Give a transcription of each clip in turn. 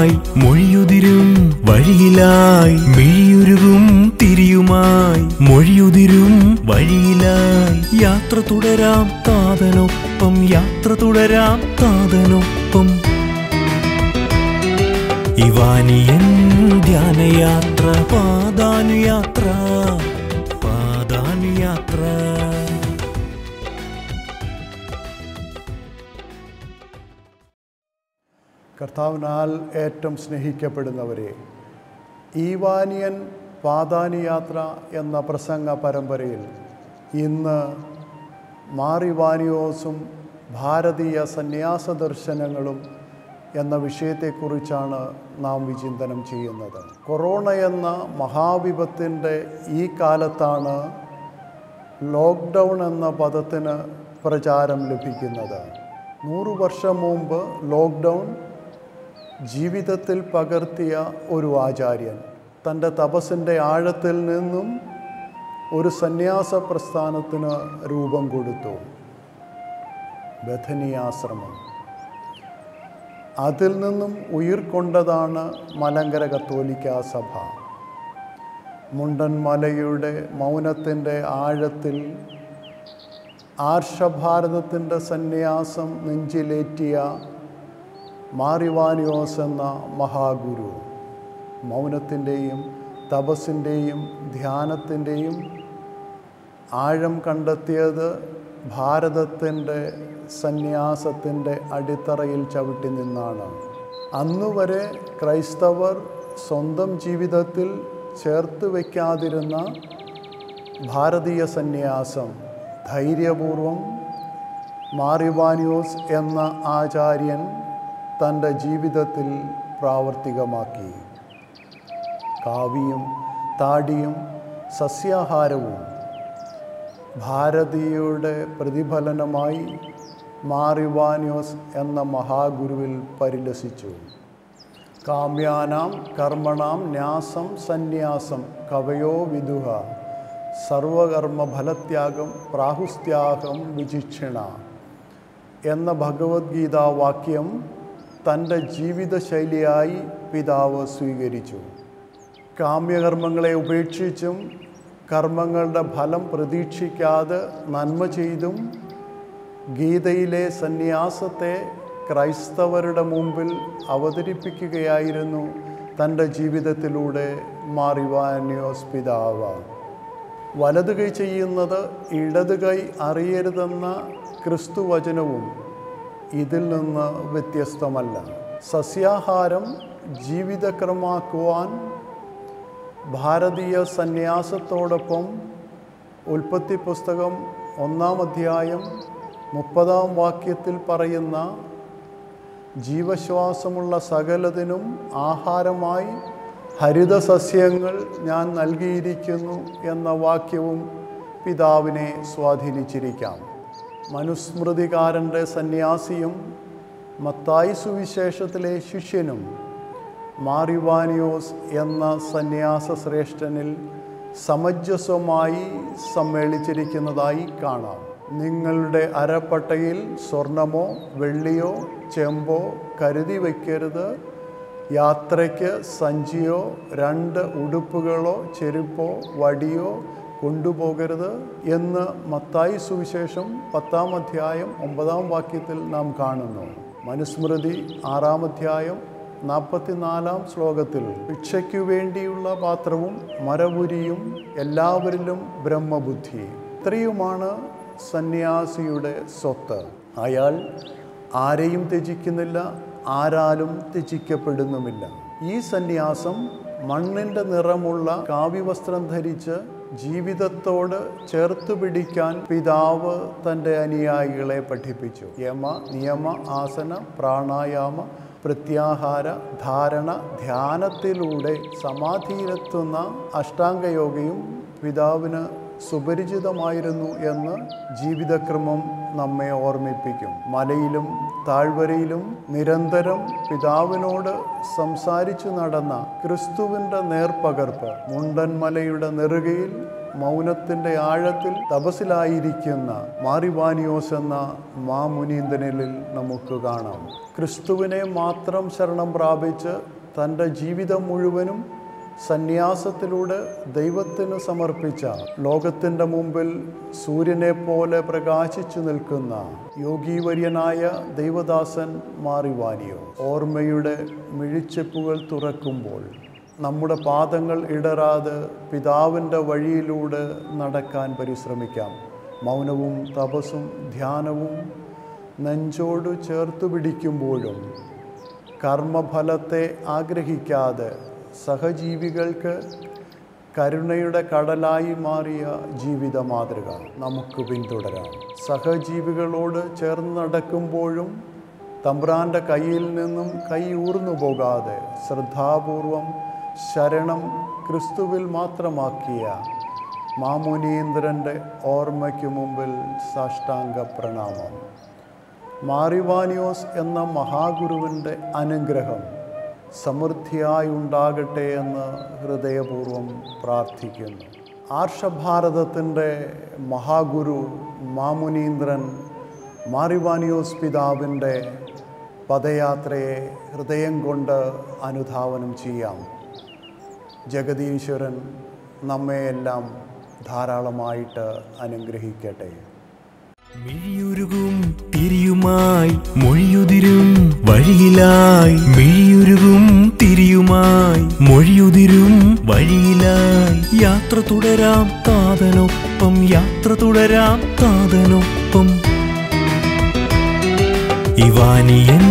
തിരിയുമായി മൊഴിയുതിരും വഴിയിലായി മിഴിയുരുകും തിരിയുമായി മൊഴിയുതിരും വഴിയിലായി യാത്ര തുടരാം താതനൊപ്പം യാത്ര തുടരാം താതനൊപ്പം ഇവാനിയൻ ധ്യാനയാത്ര പാദാനുയാത്ര പാദാനുയാത്ര കർത്താവിനാൽ ഏറ്റവും സ്നേഹിക്കപ്പെടുന്നവരെ ഈവാനിയൻ പാതാനിയാത്ര എന്ന പ്രസംഗ പരമ്പരയിൽ ഇന്ന് മാറിവാനിയോസും ഭാരതീയ സന്യാസ ദർശനങ്ങളും എന്ന വിഷയത്തെക്കുറിച്ചാണ് നാം വിചിന്തനം ചെയ്യുന്നത് കൊറോണ എന്ന മഹാവിപത്തിൻ്റെ ഈ കാലത്താണ് ലോക്ക്ഡൗൺ എന്ന പദത്തിന് പ്രചാരം ലഭിക്കുന്നത് നൂറു വർഷം മുമ്പ് ലോക്ക്ഡൗൺ ജീവിതത്തിൽ പകർത്തിയ ഒരു ആചാര്യൻ തൻ്റെ തപസ്സിൻ്റെ ആഴത്തിൽ നിന്നും ഒരു സന്യാസ പ്രസ്ഥാനത്തിന് രൂപം കൊടുത്തു ബഥനിയാശ്രമം അതിൽ നിന്നും ഉയിർക്കൊണ്ടതാണ് മലങ്കര കത്തോലിക്ക സഭ മുണ്ടൻ മലയുടെ മൗനത്തിൻ്റെ ആഴത്തിൽ ആർഷഭാരതത്തിൻ്റെ സന്യാസം നെഞ്ചിലേറ്റിയ മാറിവാനിയോസ് എന്ന മഹാഗുരു മൗനത്തിൻ്റെയും തപസ്സിൻ്റെയും ധ്യാനത്തിൻ്റെയും ആഴം കണ്ടെത്തിയത് ഭാരതത്തിൻ്റെ സന്യാസത്തിൻ്റെ അടിത്തറയിൽ ചവിട്ടി നിന്നാണ് അന്നുവരെ ക്രൈസ്തവർ സ്വന്തം ജീവിതത്തിൽ ചേർത്ത് വയ്ക്കാതിരുന്ന ഭാരതീയ സന്യാസം ധൈര്യപൂർവം മാറിവാനിയോസ് എന്ന ആചാര്യൻ തൻ്റെ ജീവിതത്തിൽ പ്രാവർത്തികമാക്കി കാവിയും താടിയും സസ്യാഹാരവും ഭാരതീയയുടെ പ്രതിഫലനമായി മാറിവാനിയോസ് എന്ന മഹാഗുരുവിൽ പരിലസിച്ചു കാമ്യാനാം കർമ്മണാം ന്യാസം സന്യാസം കവയോ വിദുഹ സർവകർമ്മ ഫലത്യാഗം പ്രാഹുസ്ത്യാഗം വിചിക്ഷിണ എന്ന ഭഗവത്ഗീത വാക്യം തൻ്റെ ജീവിതശൈലിയായി പിതാവ് സ്വീകരിച്ചു കാമ്യകർമ്മങ്ങളെ ഉപേക്ഷിച്ചും കർമ്മങ്ങളുടെ ഫലം പ്രതീക്ഷിക്കാതെ നന്മ ചെയ്തും ഗീതയിലെ സന്യാസത്തെ ക്രൈസ്തവരുടെ മുമ്പിൽ അവതരിപ്പിക്കുകയായിരുന്നു തൻ്റെ ജീവിതത്തിലൂടെ മാറിവാന്യോസ് പിതാവ് വലത് കൈ ചെയ്യുന്നത് ഇടത് കൈ അറിയരുതെന്ന ക്രിസ്തുവചനവും ഇതിൽ നിന്ന് വ്യത്യസ്തമല്ല സസ്യാഹാരം ജീവിതക്രമാക്കുവാൻ ഭാരതീയ സന്യാസത്തോടൊപ്പം ഉൽപ്പത്തി പുസ്തകം ഒന്നാം അധ്യായം മുപ്പതാം വാക്യത്തിൽ പറയുന്ന ജീവശ്വാസമുള്ള സകലതിനും ആഹാരമായി ഹരിതസസ്യങ്ങൾ ഞാൻ നൽകിയിരിക്കുന്നു എന്ന വാക്യവും പിതാവിനെ സ്വാധീനിച്ചിരിക്കാം മനുസ്മൃതികാരൻ്റെ സന്യാസിയും മത്തായി സുവിശേഷത്തിലെ ശിഷ്യനും മാറിവാനിയോസ് എന്ന സന്യാസ ശ്രേഷ്ഠനിൽ സമഞ്ജസമായി സമ്മേളിച്ചിരിക്കുന്നതായി കാണാം നിങ്ങളുടെ അരപ്പട്ടയിൽ സ്വർണമോ വെള്ളിയോ ചെമ്പോ കരുതി വയ്ക്കരുത് യാത്രയ്ക്ക് സഞ്ചിയോ രണ്ട് ഉടുപ്പുകളോ ചെരുപ്പോ വടിയോ കൊണ്ടുപോകരുത് എന്ന് മത്തായി സുവിശേഷം പത്താം അധ്യായം ഒമ്പതാം വാക്യത്തിൽ നാം കാണുന്നു മനുസ്മൃതി ആറാം അധ്യായം നാൽപ്പത്തിനാലാം ശ്ലോകത്തിൽ ഭിക്ഷയ്ക്കു വേണ്ടിയുള്ള പാത്രവും മരവുരിയും എല്ലാവരിലും ബ്രഹ്മബുദ്ധി ഇത്രയുമാണ് സന്യാസിയുടെ സ്വത്ത് അയാൾ ആരെയും ത്യജിക്കുന്നില്ല ആരാലും ത്യജിക്കപ്പെടുന്നുമില്ല ഈ സന്യാസം മണ്ണിൻ്റെ നിറമുള്ള കാവ്യവസ്ത്രം ധരിച്ച് ജീവിതത്തോട് ചേർത്ത് പിടിക്കാൻ പിതാവ് തൻ്റെ അനുയായികളെ പഠിപ്പിച്ചു യമ നിയമ ആസന പ്രാണായാമ പ്രത്യാഹാര ധാരണ ധ്യാനത്തിലൂടെ സമാധിയിലെത്തുന്ന അഷ്ടാംഗയോഗയും പിതാവിന് സുപരിചിതമായിരുന്നു എന്ന് ജീവിതക്രമം നമ്മെ ഓർമ്മിപ്പിക്കും മലയിലും താഴ്വരയിലും നിരന്തരം പിതാവിനോട് സംസാരിച്ചു നടന്ന ക്രിസ്തുവിൻ്റെ നേർപ്പകർപ്പ് മുണ്ടൻമലയുടെ നെറുകയിൽ മൗനത്തിൻ്റെ ആഴത്തിൽ തപസിലായിരിക്കുന്ന മാറിവാനിയോസ് എന്ന മാമുനീന്ദനിൽ നമുക്ക് കാണാം ക്രിസ്തുവിനെ മാത്രം ശരണം പ്രാപിച്ച് തൻ്റെ ജീവിതം മുഴുവനും സന്യാസത്തിലൂടെ ദൈവത്തിന് സമർപ്പിച്ച ലോകത്തിൻ്റെ മുമ്പിൽ സൂര്യനെ പോലെ പ്രകാശിച്ചു നിൽക്കുന്ന യോഗീവര്യനായ ദൈവദാസൻ മാറിവാനിയോ ഓർമ്മയുടെ മിഴിച്ചെപ്പുകൾ തുറക്കുമ്പോൾ നമ്മുടെ പാദങ്ങൾ ഇടറാതെ പിതാവിൻ്റെ വഴിയിലൂടെ നടക്കാൻ പരിശ്രമിക്കാം മൗനവും തപസ്സും ധ്യാനവും നെഞ്ചോട് ചേർത്ത് പിടിക്കുമ്പോഴും കർമ്മഫലത്തെ ആഗ്രഹിക്കാതെ സഹജീവികൾക്ക് കരുണയുടെ കടലായി മാറിയ ജീവിത മാതൃക നമുക്ക് പിന്തുടരാം സഹജീവികളോട് ചേർന്ന് നടക്കുമ്പോഴും തമ്പ്രാൻ്റെ കയ്യിൽ നിന്നും കൈ ഊർന്നു പോകാതെ ശ്രദ്ധാപൂർവം ശരണം ക്രിസ്തുവിൽ മാത്രമാക്കിയ മാമുനീന്ദ്രൻ്റെ ഓർമ്മയ്ക്ക് മുമ്പിൽ സാഷ്ടാംഗ പ്രണാമം മാറിവാനിയോസ് എന്ന മഹാഗുരുവിൻ്റെ അനുഗ്രഹം സമൃദ്ധിയായി ഉണ്ടാകട്ടെ എന്ന് ഹൃദയപൂർവ്വം പ്രാർത്ഥിക്കുന്നു ആർഷഭാരതത്തിൻ്റെ മഹാഗുരു മാമുനീന്ദ്രൻ മാറിവാനിയോസ് പിതാവിൻ്റെ പദയാത്രയെ ഹൃദയം കൊണ്ട് അനുധാവനം ചെയ്യാം ജഗദീശ്വരൻ നമ്മെയെല്ലാം ധാരാളമായിട്ട് അനുഗ്രഹിക്കട്ടെ മിഴിയുരുകും തിരിയുമായി മൊഴിയുതിരും വഴിയിലായി മിഴിയുരുകും തിരിയുമായി മൊഴിയുതിരും വഴിയിലായി യാത്ര തുടരാം താതനൊപ്പം യാത്ര തുടരാം താതനൊപ്പം ഇവാനിയൻ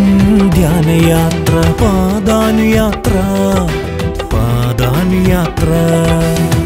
ധ്യാനയാത്ര പാദാനുയാത്ര പാദാനുയാത്ര